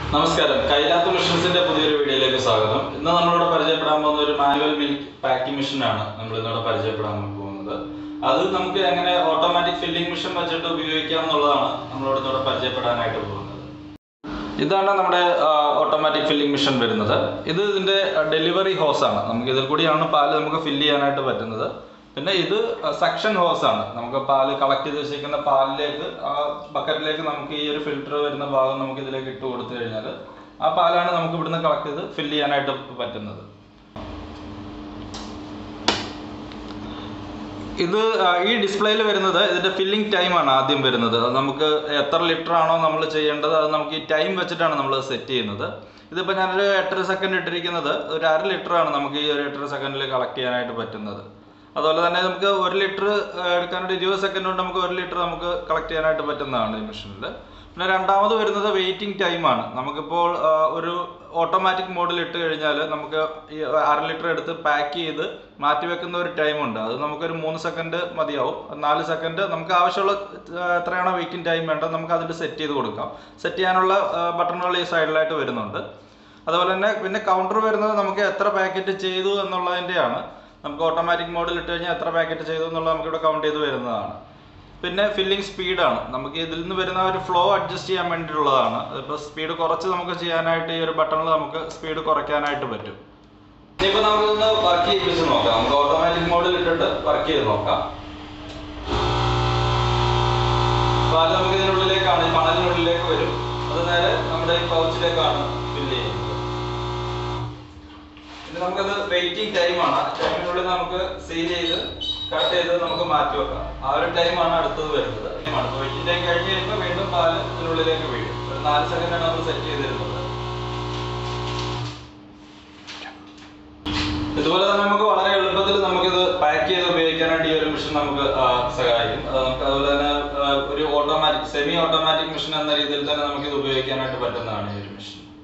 നമസ്കാരം കൈലാത്ത് മിഷൻസിന്റെ പുതിയൊരു വീഡിയോയിലേക്ക് സ്വാഗതം ഇന്ന് നമ്മളിവിടെ പരിചയപ്പെടാൻ പോകുന്ന ഒരു മാനുവൽ മിൽക്ക് പാക്കിംഗ് മെഷീനാണ് നമ്മൾ ഇന്നിവിടെ പരിചയപ്പെടാൻ പോകുന്നത് അത് നമുക്ക് എങ്ങനെ ഓട്ടോമാറ്റിക് ഫില്ലിംഗ് മെഷീൻ വെച്ചിട്ട് ഉപയോഗിക്കാം എന്നുള്ളതാണ് നമ്മളിവിടെ ഇന്നിവിടെ പരിചയപ്പെടാനായിട്ട് പോകുന്നത് ഇതാണ് നമ്മുടെ ഓട്ടോമാറ്റിക് ഫില്ലിംഗ് മെഷീൻ വരുന്നത് ഇത് ഇതിന്റെ ഡെലിവറി ഹോസ് ആണ് നമുക്ക് ഇതിൽ കൂടിയാണ് പാല് നമുക്ക് ഫില്ല് ചെയ്യാനായിട്ട് പറ്റുന്നത് പിന്നെ ഇത് സക്ഷൻ ഹോസ് ആണ് നമുക്ക് പാല് കളക്ട് ചെയ്ത് വെച്ചിരിക്കുന്ന പാലിലേക്ക് ആ ബക്കറ്റിലേക്ക് നമുക്ക് ഈ ഒരു ഫിൽറ്റർ വരുന്ന ഭാഗം നമുക്ക് ഇതിലേക്ക് ഇട്ട് കൊടുത്തു കഴിഞ്ഞാൽ ആ പാലാണ് നമുക്ക് ഇവിടുന്ന് കളക്ട് ചെയ്ത് ഫില്ല് ചെയ്യാനായിട്ട് പറ്റുന്നത് ഇത് ആ, ഈ ഡിസ്പ്ലേയിൽ വരുന്നത് ഇതിന്റെ ഫില്ലിംഗ് ടൈം ആണ് ആദ്യം വരുന്നത് അത് നമുക്ക് എത്ര ലിറ്റർ ആണോ നമ്മൾ ചെയ്യേണ്ടത് അത് നമുക്ക് ഈ ടൈം വെച്ചിട്ടാണ് നമ്മൾ സെറ്റ് ചെയ്യുന്നത് ഇതിപ്പോൾ ഞാനൊരു എട്ടര സെക്കൻഡ് ഇട്ടിരിക്കുന്നത് ഒരു അര ലിറ്റർ ആണ് നമുക്ക് ഈ ഒരു എട്ടര സെക്കൻഡിൽ കളക്ട് ചെയ്യാനായിട്ട് പറ്റുന്നത് അതുപോലെ തന്നെ നമുക്ക് ഒരു ലിറ്റർ എടുക്കാൻ ഒരു ഇരുപത് സെക്കൻഡ് കൊണ്ട് നമുക്ക് ഒരു ലിറ്റർ നമുക്ക് കളക്ട് ചെയ്യാനായിട്ട് പറ്റുന്നതാണ് ഈ മെഷീനിൽ പിന്നെ രണ്ടാമത് വരുന്നത് വെയിറ്റിംഗ് ടൈമാണ് നമുക്കിപ്പോൾ ആ, ഒരു ഓട്ടോമാറ്റിക് മോഡിൽ ഇട്ട് കഴിഞ്ഞാൽ നമുക്ക് ഈ അര ലിറ്റർ എടുത്ത് പാക്ക് ചെയ്ത് മാറ്റി വെക്കുന്ന ഒരു ടൈം ഉണ്ട് അത് നമുക്കൊരു മൂന്ന് സെക്കൻഡ് മതിയാവും നാല് സെക്കൻഡ് നമുക്ക് ആവശ്യമുള്ള ആ, എത്രയാണോ വെയിറ്റിംഗ് ടൈം വേണ്ടത് നമുക്ക് അതിൽ സെറ്റ് ചെയ്ത് കൊടുക്കാം സെറ്റ് ചെയ്യാനുള്ള ബട്ടണുകൾ ഈ സൈഡിലായിട്ട് വരുന്നുണ്ട് അതുപോലെ തന്നെ പിന്നെ കൗണ്ടർ വരുന്നത് നമുക്ക് എത്ര പാക്കറ്റ് ചെയ്തു എന്നുള്ളതിൻ്റെയാണ് നമുക്ക് ഓട്ടോമാറ്റിക് മോഡിൽ ഇട്ട് കഴിഞ്ഞാൽ എത്ര പാക്കറ്റ് ചെയ്തു എന്നുള്ളത് നമുക്ക് ഇവിടെ കൗണ്ട് ചെയ്ത് വരുന്നതാണ് പിന്നെ ഫില്ലിംഗ് സ്പീഡാണ് നമുക്ക് ഇതിൽ നിന്ന് വരുന്ന ഒരു ഫ്ലോ അഡ്ജസ്റ്റ് ചെയ്യാൻ വേണ്ടിയിട്ടുള്ളതാണ് ഇപ്പോൾ സ്പീഡ് കുറച്ച് നമുക്ക് ചെയ്യാനായിട്ട് ഈ ഒരു ബട്ടണിൽ നമുക്ക് സ്പീഡ് കുറയ്ക്കാനായിട്ട് പറ്റും ഇനിയിപ്പോൾ നമുക്കൊന്ന് വർക്ക് ചെയ്യിപ്പിച്ച് നോക്കാം നമുക്ക് ഓട്ടോമാറ്റിക് മോഡിൽ ഇട്ടിട്ട് വർക്ക് ചെയ്ത് നോക്കാം അപ്പോൾ അത് നമുക്ക് ഇതിനുള്ളിലേക്കാണ് ഈ മണലിനുള്ളിലേക്ക് വരും അത് നേരെ നമ്മുടെ ഈ പൗച്ചിലേക്കാണ് ഫില്ല് ചെയ്യുന്നത് പിന്നെ നമുക്കത് വെയിറ്റിംഗ് ടൈമാണ് ടൈമിനുള്ളിൽ നമുക്ക് സീൽ ചെയ്ത് കട്ട് ചെയ്ത് നമുക്ക് മാറ്റി വെക്കാം ആ ഒരു ടൈമാണ് അടുത്തത് വരുന്നത് അപ്പോൾ വെയിറ്റിംഗ് ടൈം കഴിഞ്ഞ് കഴിയുമ്പോൾ വീണ്ടും പാല് ഇതിനുള്ളിലേക്ക് വീഴും ഒരു നാല് സെക്കൻഡാണ് നമ്മൾ സെറ്റ് ചെയ്തിരുന്നത് ഇതുപോലെ തന്നെ നമുക്ക് വളരെ എളുപ്പത്തിൽ നമുക്കിത് പാക്ക് ചെയ്ത് ഉപയോഗിക്കാനായിട്ട് ഈ ഒരു മെഷീൻ നമുക്ക് ആ, സഹായിക്കും അത് നമുക്ക് അതുപോലെ തന്നെ ആ, ഒരു ഓട്ടോമാറ്റിക് സെമി ഓട്ടോമാറ്റിക് മെഷീൻ എന്ന രീതിയിൽ തന്നെ നമുക്ക് ഇത് ഉപയോഗിക്കാനായിട്ട് പറ്റുന്നതാണ് ഈ ഒരു മെഷീൻ